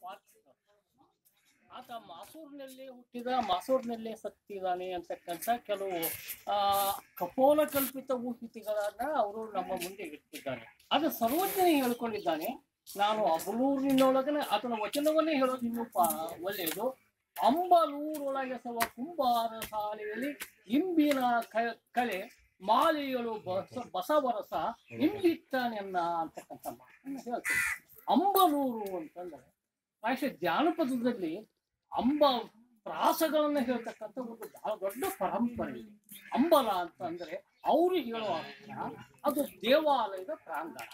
ಸ್ವಾರ್ಥಿಕ ಆತ ಮಾಸೂರಿನಲ್ಲೇ ಹುಟ್ಟಿದ ಮಾಸೂರಿನಲ್ಲೇ ಸತ್ತಿದ್ದಾನೆ ಅಂತಕ್ಕಂಥ ಕೆಲವು ಆ ಕಪೋಲ ಕಲ್ಪಿತ ಊಹಿತಿಗಳನ್ನ ಅವರು ನಮ್ಮ ಮುಂದೆ ಇಟ್ಟಿದ್ದಾರೆ ಅದು ಸರ್ವಜ್ಞನೇ ಹೇಳ್ಕೊಂಡಿದ್ದಾನೆ ನಾನು ಅಬಲೂರಿನೊಳಗನೆ ಆತನ ವಚನವನ್ನೇ ಹೇಳೋದು ಇನ್ನೂ ಪಾ ಒಳ್ಳೆಯದು ಅಂಬಲೂರೊಳಗೆ ಸವ ಕುಂಬಾರ ಶಾಲೆಯಲ್ಲಿ ಇಂಬಿನ ಕ- ಕಲೆ ಮಾಲೆಯಳು ಬಸ ಬಸವರಸ ಇಂಬಿತ್ತಾನೆನ್ನ ಅಂತಕ್ಕಂಥ ಮಾತನ್ನು ಹೇಳ್ತೇನೆ ಅಂಬಲೂರು ಅಂತಂದ್ರೆ ಪ್ರಾಯಶಃ ಜಾನಪದದಲ್ಲಿ ಅಂಬ ಪ್ರಾಸಗಳನ್ನ ಹೇಳ್ತಕ್ಕಂಥ ಒಂದು ಬಹಳ ದೊಡ್ಡ ಪರಂಪರೆ ಇದೆ ಅಂಬಲ ಅಂತಂದ್ರೆ ಅವರು ಹೇಳುವ ಅರ್ಥ ಅದು ದೇವಾಲಯದ ಪ್ರಾಂಗಣ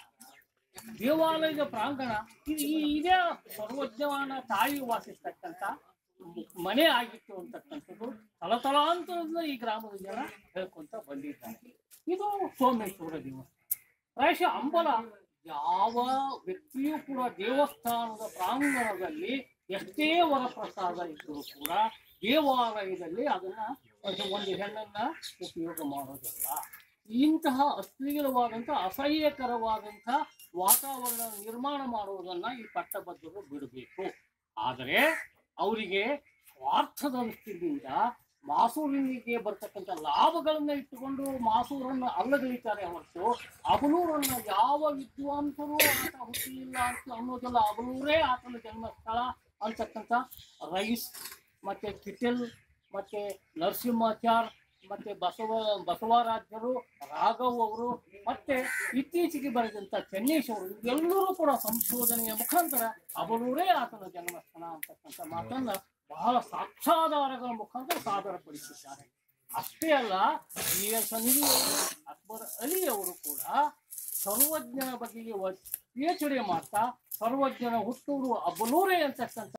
ದೇವಾಲಯದ ಪ್ರಾಂಗಣ ಇದು ಈ- ಇದೇ ಸರ್ವಜ್ಞವನ ತಾಯಿ ವಾಸಿಸ್ತಕ್ಕಂಥ ಮನೆ ಆಗಿತ್ತು ಅಂತಕ್ಕಂಥದ್ದು ತಲತಲಾಂತರದಿಂದ ಈ ಗ್ರಾಮದ ಜನ ಹೇಳ್ಕೊಂತ ಬಂದಿದ್ದಾರೆ ಇದು ಸೋಮೇಶ್ವರ ದೇವಸ್ಥಾನ ಪ್ರಾಯಶಃ ಅಂಬಲ ಯಾವ ವ್ಯಕ್ತಿಯೂ ಕೂಡ ದೇವಸ್ಥಾನದ ಪ್ರಾಂಗಣದಲ್ಲಿ ಎಷ್ಟೇ ವರಪ್ರಸಾದ ಇದ್ದರೂ ಕೂಡ ದೇವಾಲಯದಲ್ಲಿ ಅದನ್ನ ಒಂದು ಒಂದು ಹೆಣ್ಣನ್ನ ಉಪಯೋಗ ಮಾಡೋದಿಲ್ಲ ಇಂತಹ ಅಶ್ಲೀಲವಾದಂತಹ ಅಸಹ್ಯಕರವಾದಂತಹ ವಾತಾವರಣ ನಿರ್ಮಾಣ ಮಾಡುವುದನ್ನ ಈ ಪಟ್ಟಭದ್ರರು ಬಿಡಬೇಕು ಆದರೆ ಅವರಿಗೆ ಸ್ವಾರ್ಥದ ದೃಷ್ಟಿಯಿಂದ ಮಾಸೂರಿನಿಗೆ ಬರ್ತಕ್ಕಂಥ ಲಾಭಗಳನ್ನ ಇಟ್ಟುಕೊಂಡು ಮಾಸೂರನ್ನ ಅಲ್ಲಗಲಿತಾರೆ ಹೊರತು ಅಬಲೂರನ್ನ ಯಾವ ವಿದ್ವಾಂಸರು ಆತ ಹುಟ್ಟಿಲ್ಲ ಅಂತ ಅನ್ನೋದಲ್ಲ ಅಬಲೂರೇ ಆತನ ಜನ್ಮಸ್ಥಳ ಅಂತಕ್ಕಂಥ ರೈಸ್ ಮತ್ತೆ ಕಿಟೆಲ್ ಮತ್ತೆ ನರಸಿಂಹಾಚಾರ್ ಮತ್ತೆ ಬಸವ ಬಸವರಾಜ್ಯರು ರಾಘವ್ ಅವರು ಮತ್ತೆ ಇತ್ತೀಚೆಗೆ ಬರೆದಂತ ಚೆನ್ನೀಶ್ ಅವರು ಎಲ್ಲರೂ ಕೂಡ ಸಂಶೋಧನೆಯ ಮುಖಾಂತರ ಅವರೂರೇ ಆತನ ಜನ್ಮಸ್ಥಳ ಅಂತಕ್ಕಂಥ ಮಾತನ್ನ ಬಹಳ ಸಾಕ್ಷಾಧಾರಗಳ ಮುಖಾಂತರ ಸಾದರಪಡಿಸಿದ್ದಾರೆ ಅಷ್ಟೇ ಅಲ್ಲ ಜಿ ಎಸ್ ಅವರು ಅಕ್ಬರ್ ಅಲಿ ಅವರು ಕೂಡ ಸರ್ವಜ್ಞನ ಬಗೆಗೆ ಪಿ ಎಚ್ ಡಿ ಮಾಡ್ತಾ ಸರ್ವಜ್ಞನ ಹುಟ್ಟೂರು ಅಬಲೂರೇ ಅಂತಕ್ಕಂಥ